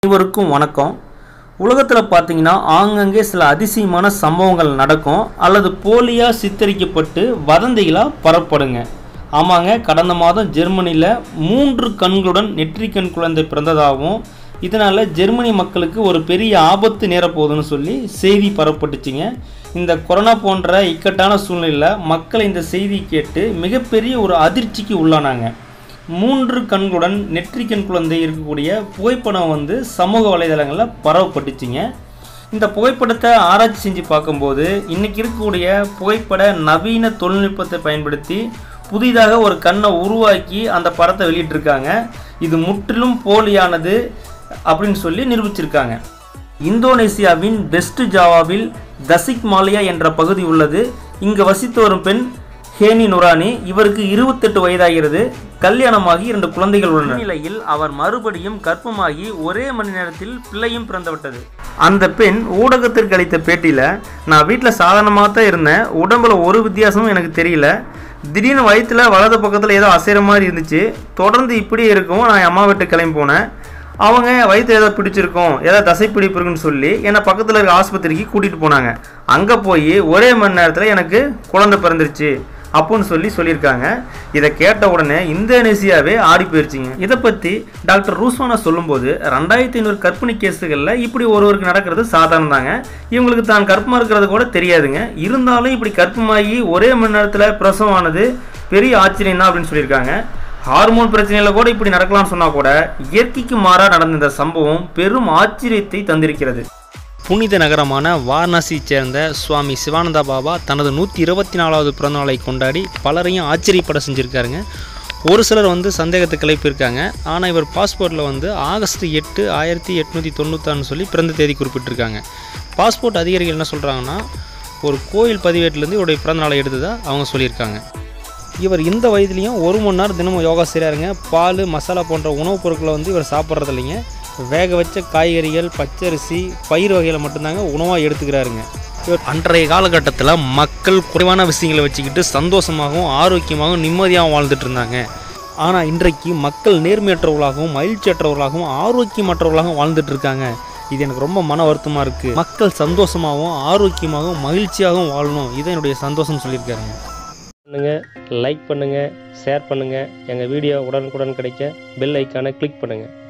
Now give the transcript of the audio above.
அனைவருக்கும் வணக்கம் உலகத்தில் பார்த்தீங்கன்னா ஆங்கங்கே சில அதிசயமான சம்பவங்கள் நடக்கும் அல்லது போலியாக சித்தரிக்கப்பட்டு வதந்திகளாக பரப்படுங்க ஆமாங்க கடந்த மாதம் ஜெர்மனியில் மூன்று கண்களுடன் நெற்றிக்கண் குழந்தை பிறந்ததாகவும் இதனால் ஜெர்மனி மக்களுக்கு ஒரு பெரிய ஆபத்து நேரப்போகுதுன்னு சொல்லி செய்தி பரப்பட்டுச்சுங்க இந்த கொரோனா போன்ற இக்கட்டான சூழ்நிலையில் மக்கள் இந்த செய்தி கேட்டு மிகப்பெரிய ஒரு அதிர்ச்சிக்கு உள்ளானாங்க மூன்று கண்களுடன் நெற்றிக்கண் குழந்தை இருக்கக்கூடிய புகைப்படம் வந்து சமூக வலைதளங்களில் பரவப்பட்டுச்சுங்க இந்த புகைப்படத்தை ஆராய்ச்சி செஞ்சு பார்க்கும்போது இன்னைக்கு இருக்கக்கூடிய புகைப்பட நவீன தொழில்நுட்பத்தை பயன்படுத்தி புதிதாக ஒரு கண்ணை உருவாக்கி அந்த படத்தை வெளியிட்டிருக்காங்க இது முற்றிலும் போலியானது அப்படின்னு சொல்லி நிரூபிச்சிருக்காங்க இந்தோனேசியாவின் வெஸ்ட் ஜாவாவில் தசிக் மாலியா என்ற பகுதி உள்ளது இங்கு வசித்து வரும் பெண் ஹேனி நுரானி இவருக்கு இருபத்தெட்டு வயதாகிறது கல்யாணமாகி இரண்டு குழந்தைகள் உள்ளனர் நிலையில் அவர் மறுபடியும் கர்ப்பமாகி ஒரே மணி நேரத்தில் பிள்ளையும் பிறந்துவிட்டது அந்த பெண் ஊடகத்திற்கு அளித்த பேட்டியில் நான் வீட்டில் சாதாரணமாக தான் இருந்தேன் உடம்புல ஒரு வித்தியாசமும் எனக்கு தெரியல திடீர்னு வயிற்றில் வலது பக்கத்தில் ஏதோ அசைகிற மாதிரி இருந்துச்சு தொடர்ந்து இப்படியே இருக்கும் நான் என் அம்மா வீட்டுக்கு கிளம்பி போனேன் அவங்க வயிற்று ஏதோ பிடிச்சிருக்கும் ஏதோ தசை பிடிப்பு இருக்குன்னு சொல்லி என்னை பக்கத்தில் இருக்க ஆஸ்பத்திரிக்கு கூட்டிகிட்டு போனாங்க அங்கே போய் ஒரே மணி நேரத்தில் எனக்கு குழந்தை பிறந்துருச்சு அப்படின்னு சொல்லி சொல்லியிருக்காங்க இதை கேட்ட உடனே இந்தோனேசியாவே ஆடி போயிருச்சுங்க இதை பற்றி டாக்டர் ரூஸ்வானா சொல்லும்போது ரெண்டாயிரத்தி ஐநூறு கற்பிணி கேஸுகளில் இப்படி ஒருவருக்கு நடக்கிறது சாதாரணம் தாங்க இவங்களுக்கு தான் கர்ப்பமாக இருக்கிறது கூட தெரியாதுங்க இருந்தாலும் இப்படி கர்ப்பமாகி ஒரே மணி நேரத்தில் பிரசவமானது பெரிய ஆச்சரியம் தான் அப்படின்னு சொல்லியிருக்காங்க ஹார்மோன் பிரச்சனையில கூட இப்படி நடக்கலாம்னு சொன்னா கூட இயற்கைக்கு மாறாக நடந்த இந்த சம்பவம் பெரும் ஆச்சரியத்தை தந்திருக்கிறது புனித நகரமான வாரணாசியைச் சேர்ந்த சுவாமி சிவானந்தா பாபா தனது நூற்றி இருபத்தி நாலாவது பிறந்தநாளை கொண்டாடி பலரையும் ஆச்சரியப்பட செஞ்சுருக்காருங்க ஒரு சிலர் வந்து சந்தேகத்தை கிளப்பியிருக்காங்க ஆனால் இவர் பாஸ்போர்ட்டில் வந்து ஆகஸ்ட் எட்டு ஆயிரத்தி எட்நூற்றி தொண்ணூத்தாறுன்னு சொல்லி பிறந்த தேதி குறிப்பிட்டிருக்காங்க பாஸ்போர்ட் அதிகாரிகள் என்ன சொல்கிறாங்கன்னா ஒரு கோயில் பதிவேட்டிலேருந்து இவருடைய பிறந்தநாளை எடுத்ததா அவங்க சொல்லியிருக்காங்க இவர் இந்த வயதுலேயும் ஒரு மணி நேரம் தினமும் யோகா செய்கிறாருங்க பால் மசாலா போன்ற உணவுப் பொருட்களை வந்து இவர் சாப்பிட்றது இல்லைங்க வேக வச்ச காய்கறிகள் பச்சரிசி பயிர் வகைகளை மட்டும்தாங்க உணவாக எடுத்துக்கிறாருங்க இவர் அன்றைய காலகட்டத்தில் மக்கள் குறைவான விஷயங்களை வச்சுக்கிட்டு சந்தோஷமாகவும் ஆரோக்கியமாகவும் நிம்மதியாகவும் வாழ்ந்துட்டு இருந்தாங்க ஆனால் இன்றைக்கு மக்கள் நேர்மையற்றவர்களாகவும் மகிழ்ச்சியற்றவர்களாகவும் ஆரோக்கியமற்றவர்களாகவும் வாழ்ந்துட்டு இருக்காங்க இது எனக்கு ரொம்ப மன வருத்தமாக இருக்குது மக்கள் சந்தோஷமாகவும் ஆரோக்கியமாகவும் மகிழ்ச்சியாகவும் வாழணும் இது என்னுடைய சந்தோஷம் சொல்லியிருக்காருங்க பண்ணுங்கள் லைக் பண்ணுங்கள் ஷேர் பண்ணுங்கள் எங்கள் வீடியோ உடனுக்குடன் கிடைக்க பெல் ஐக்கானை கிளிக் பண்ணுங்கள்